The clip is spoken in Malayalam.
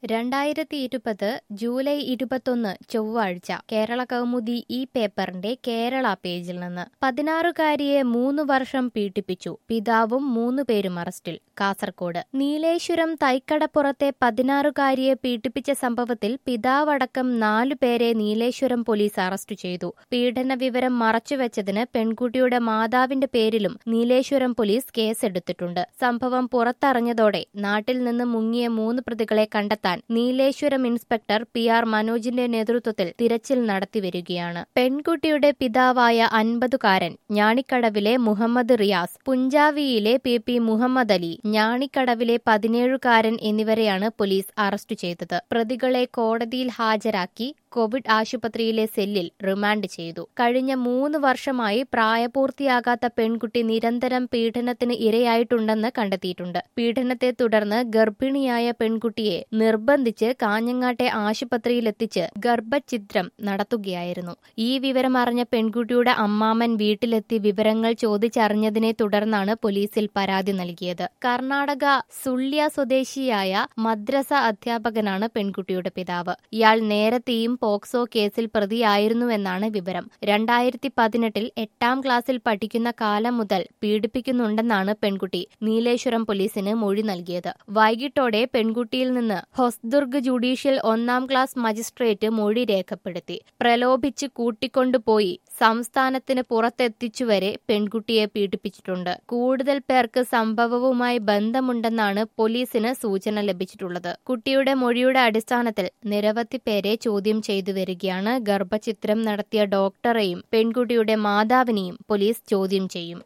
രണ്ടായിരത്തി ഇരുപത് ജൂലൈ ഇരുപത്തൊന്ന് ചൊവ്വാഴ്ച കേരള കൗമുദി ഈ പേപ്പറിന്റെ കേരള പേജിൽ നിന്ന് പതിനാറുകാരിയെ മൂന്ന് വർഷം പീഡിപ്പിച്ചു പിതാവും മൂന്ന് പേരും അറസ്റ്റിൽ കാസർകോട് നീലേശ്വരം തൈക്കടപ്പുറത്തെ പതിനാറുകാരിയെ പീഡിപ്പിച്ച സംഭവത്തിൽ പിതാവടക്കം നാലു പേരെ നീലേശ്വരം പോലീസ് അറസ്റ്റ് ചെയ്തു പീഡന വിവരം മറച്ചുവെച്ചതിന് പെൺകുട്ടിയുടെ മാതാവിന്റെ പേരിലും നീലേശ്വരം പോലീസ് കേസെടുത്തിട്ടുണ്ട് സംഭവം പുറത്തറിഞ്ഞതോടെ നാട്ടിൽ നിന്ന് മുങ്ങിയ മൂന്ന് പ്രതികളെ കണ്ടെത്താൻ നീലേശ്വരം ഇൻസ്പെക്ടർ പി ആർ മനോജിന്റെ നേതൃത്വത്തിൽ തിരച്ചിൽ നടത്തിവരികയാണ് പെൺകുട്ടിയുടെ പിതാവായ അൻപതുകാരൻ ഞാണിക്കടവിലെ മുഹമ്മദ് റിയാസ് പുഞ്ചാവിയിലെ പി പി മുഹമ്മദ് അലി ഞാണിക്കടവിലെ പതിനേഴുകാരൻ എന്നിവരെയാണ് പോലീസ് അറസ്റ്റ് ചെയ്തത് പ്രതികളെ കോടതിയിൽ ഹാജരാക്കി കോവിഡ് ആശുപത്രിയിലെ സെല്ലിൽ റിമാൻഡ് ചെയ്തു കഴിഞ്ഞ മൂന്ന് വർഷമായി പ്രായപൂർത്തിയാകാത്ത പെൺകുട്ടി നിരന്തരം പീഡനത്തിന് ഇരയായിട്ടുണ്ടെന്ന് കണ്ടെത്തിയിട്ടുണ്ട് പീഡനത്തെ തുടർന്ന് ഗർഭിണിയായ പെൺകുട്ടിയെ നിർബന്ധിച്ച് കാഞ്ഞങ്ങാട്ടെ ആശുപത്രിയിലെത്തിച്ച് ഗർഭഛിദ്രം നടത്തുകയായിരുന്നു ഈ വിവരം അറിഞ്ഞ പെൺകുട്ടിയുടെ അമ്മാമൻ വീട്ടിലെത്തി വിവരങ്ങൾ ചോദിച്ചറിഞ്ഞതിനെ തുടർന്നാണ് പോലീസിൽ പരാതി നൽകിയത് കർണാടക സുള്യ സ്വദേശിയായ മദ്രസ അധ്യാപകനാണ് പെൺകുട്ടിയുടെ പിതാവ് ഇയാൾ നേരത്തെയും പോക്സോ കേസിൽ പ്രതിയായിരുന്നുവെന്നാണ് വിവരം രണ്ടായിരത്തി പതിനെട്ടിൽ എട്ടാം ക്ലാസ്സിൽ പഠിക്കുന്ന കാലം മുതൽ പീഡിപ്പിക്കുന്നുണ്ടെന്നാണ് പെൺകുട്ടി നീലേശ്വരം പോലീസിന് മൊഴി നൽകിയത് വൈകിട്ടോടെ പെൺകുട്ടിയിൽ നിന്ന് ഹൊസ്ദുർഗ് ജുഡീഷ്യൽ ഒന്നാം ക്ലാസ് മജിസ്ട്രേറ്റ് മൊഴി രേഖപ്പെടുത്തി പ്രലോഭിച്ച് കൂട്ടിക്കൊണ്ടുപോയി സംസ്ഥാനത്തിന് പുറത്തെത്തിച്ചുവരെ പെൺകുട്ടിയെ പീഡിപ്പിച്ചിട്ടുണ്ട് കൂടുതൽ പേർക്ക് സംഭവവുമായി ബന്ധമുണ്ടെന്നാണ് പോലീസിന് സൂചന ലഭിച്ചിട്ടുള്ളത് കുട്ടിയുടെ മൊഴിയുടെ അടിസ്ഥാനത്തിൽ നിരവധി പേരെ ചോദ്യം ചെയ്തു വരികയാണ് ഗർഭചിത്രം നടത്തിയ ഡോക്ടറെയും പെൺകുട്ടിയുടെ മാതാവിനെയും പോലീസ് ചോദ്യം ചെയ്യും